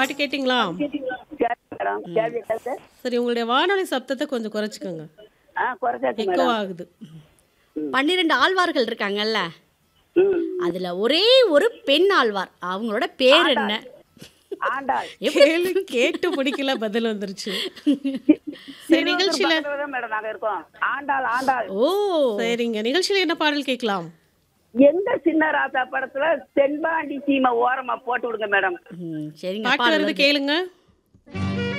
பாட்டு கேட்டிங்களா கேள்வி மேடம் கேள்வி கேட்டு சரி உங்களுடைய வானொலி சப்தத்தை கொஞ்சம் குறைச்சிக்கோங்க ஆ குறைச்சாச்சு எக்கோ மேடம் ஆகுது பன்னிரெண்டு ஆழ்வார்கள் இருக்காங்கல்ல ம் அதுல ஒரே ஒரு பெண் ஆழ்வார் அவங்களோட பேர் என்ன ஆண்டாள் கேள்வி கேட்டு பிடிக்கல பதில் வந்துருச்சு சரி நிகழ்ச்சியில பக்கத்துல தான் மேடம் நாங்க இருக்கோம் ஆண்டாள் ஆண்டாள் ஓ சரிங்க நிகழ்ச்சியில என்ன பாடல் கேட்கலாம் எந்த சின்ன ராசா படத்துல தென்பாண்டி சீமை ஓரமா போட்டு விடுங்க மேடம் ம், சரிங்க பாட்டு பாடல் வருது வருது. கேளுங்க